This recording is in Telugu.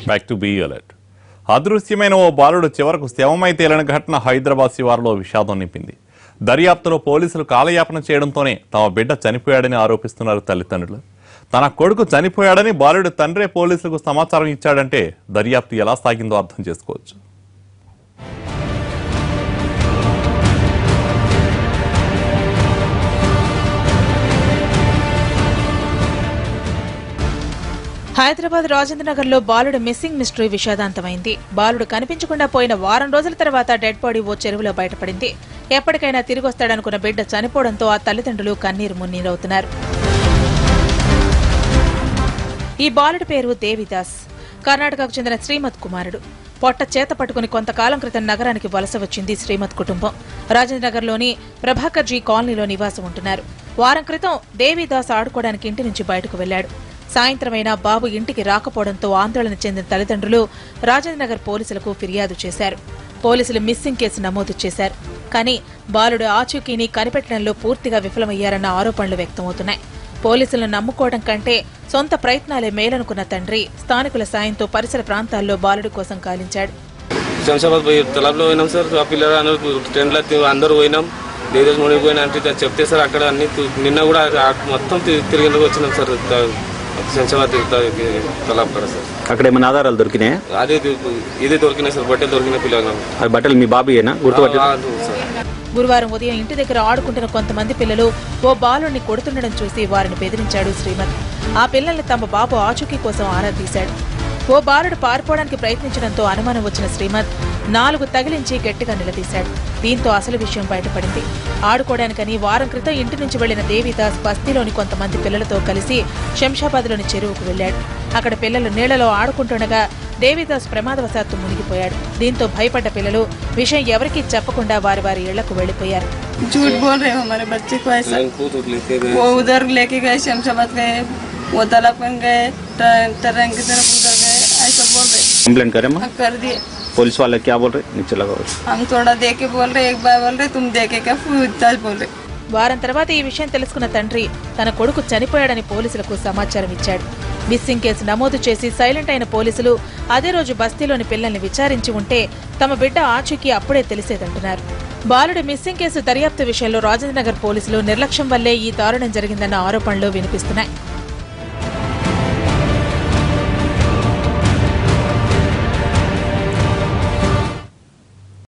బ్యాక్ టు బీ అలర్ట్ అదృశ్యమైన ఓ బాలుడు చివరకు శవమై తేలిన ఘటన హైదరాబాద్ శివారులో విషాదం నింపింది దర్యాప్తులో పోలీసులు కాలయాపన చేయడంతోనే తమ బిడ్డ చనిపోయాడని ఆరోపిస్తున్నారు తల్లిదండ్రులు తన కొడుకు చనిపోయాడని బాలుడు తండ్రే పోలీసులకు సమాచారం ఇచ్చాడంటే దర్యాప్తు ఎలా సాగిందో అర్థం చేసుకోవచ్చు హైదరాబాద్ రాజేంద్రనగర్ లో బాలుడు మిస్సింగ్ మిస్టరీ విషాదాంతమైంది బాలుడు కనిపించకుండా పోయిన వారం రోజుల తర్వాత డెడ్ బాడీ ఓ చెరువులో బయటపడింది ఎప్పటికైనా తిరిగి వస్తాడనుకున్న బిడ్డ చనిపోవడంతో ఆ తల్లిదండ్రులు కన్నీరు మున్నీరవుతున్నారు ఈ బాలుడి పేరు దేవిదాస్ కర్ణాటకకు చెందిన శ్రీమత్ కుమారుడు పొట్ట చేత పట్టుకుని కొంతకాలం క్రితం నగరానికి వలస వచ్చింది శ్రీమత్ కుటుంబం రాజేంద్రనగర్లోని ప్రభాకర్ జీ కాలనీలో నివాసం ఉంటున్నారు వారం క్రితం దేవిదాస్ ఆడుకోవడానికి ఇంటి నుంచి బయటకు వెళ్లాడు సాయంత్రమైనా బాబు ఇంటికి రాకపోవడంతో ఆందోళన చెందిన తల్లిదండ్రులు రాజేంద్రనగర్ పోలీసులకు ఫిర్యాదు చేశారు పోలీసులు మిస్సింగ్ కేసు నమోదు చేశారు కానీ బాలుడు ఆచూకీని కనిపెట్టడంలో పూర్తిగా విఫలమయ్యారన్న ఆరోపణలు వ్యక్తమవుతున్నాయి పోలీసులను నమ్ముకోవడం కంటే సొంత ప్రయత్నాలే మేలనుకున్న తండ్రి స్థానికుల సాయంతో పరిసర ప్రాంతాల్లో బాలుడి కోసం కాలించాడు శంషాబాద్ పోయి తలాబ్లో పోయినాం సార్ ఆ పిల్లలు అందరూ టెంట్లో తి- అందరూ పోయినాం దేదేశ్ మునిగిపోయినా అంటే ఇట్లా చెప్తే సార్ అక్కడ అన్ని తి- నిన్న కూడా ఆ మొత్తం తి- తిరిగేందుకు వచ్చినాం సార్ త- శంషాబాద్ తి- త- తలాబ్ కూడా సార్ అక్కడ ఏమైనా ఆధారాలు దొరికినాయి అదే ది- ఇది దొరికినాయి సార్ బట్టలు దొరికిన పిల్లలు అది బట్టలు మీ బాబుయేనా గుర్తుపట్టి సార్ గురువారం ఉదయం ఇంటి దగ్గర ఆడుకుంటున్న కొంతమంది పిల్లలు ఓ బాలుడిని కొడుతుండడం చూసి వారిని బెదిరించాడు శ్రీమత్ ఆ పిల్లల్ని తమ బాబు ఆచూకీ కోసం ఆరా తీశాడు ఓ బాలుడు పారిపోవడానికి ప్రయత్నించడంతో అనుమానం వచ్చిన శ్రీమత్ నాలుగు తగిలించి గట్టిగా నిలదీశాడు దీంతో అసలు విషయం బయటపడింది ఆడుకోవడానికని వారం క్రితం ఇంటి నుంచి వెళ్లిన దేవిదాస్ బస్తీలోని కొంతమంది పిల్లలతో కలిసి శంషాబాద్లోని చెరువుకు వెళ్లాడు అక్కడ పిల్లలు నీళ్లలో ఆడుకుంటుండగా దేవిదాస్ ప్రమాదవశాత్తు మునిగిపోయాడు దీంతో భయపడ్డ పిల్లలు విషయం ఎవరికీ చెప్పకుండా వారి వారి ఇళ్లకు వెళ్లిపోయారు झूठ बोल रहे हो हमारे बच्चे को ऐसा కూతురు లేకే वो उधर लेके गए शमशाबाद गए वो तालाब में गए ट- टरंग की तरफ उधर गए ऐसा बोल रहे कंप्लेंट करें हाँ, कर दिए पुलिस वाले क्या बोल रहे नीचे लगाओ हम थोड़ा देख के बोल रहे एक बार बोल रहे तुम देखे क्या पूछताछ बोल रहे వారం తర్వాత ఈ విషయం తెలుసుకున్న తండ్రి తన కొడుకు చనిపోయాడని పోలీసులకు సమాచారం ఇచ్చాడు మిస్సింగ్ కేసు నమోదు చేసి సైలెంట్ అయిన పోలీసులు అదే రోజు బస్తీలోని పిల్లల్ని విచారించి ఉంటే తమ బిడ్డ ఆచూకీ అప్పుడే తెలిసేదంటున్నారు బాలుడి మిస్సింగ్ కేసు దర్యాప్తు విషయంలో రాజేంద్రనగర్ పోలీసులు నిర్లక్ష్యం వల్లే ఈ దారుణం జరిగిందన్న ఆరోపణలు వినిపిస్తున్నాయి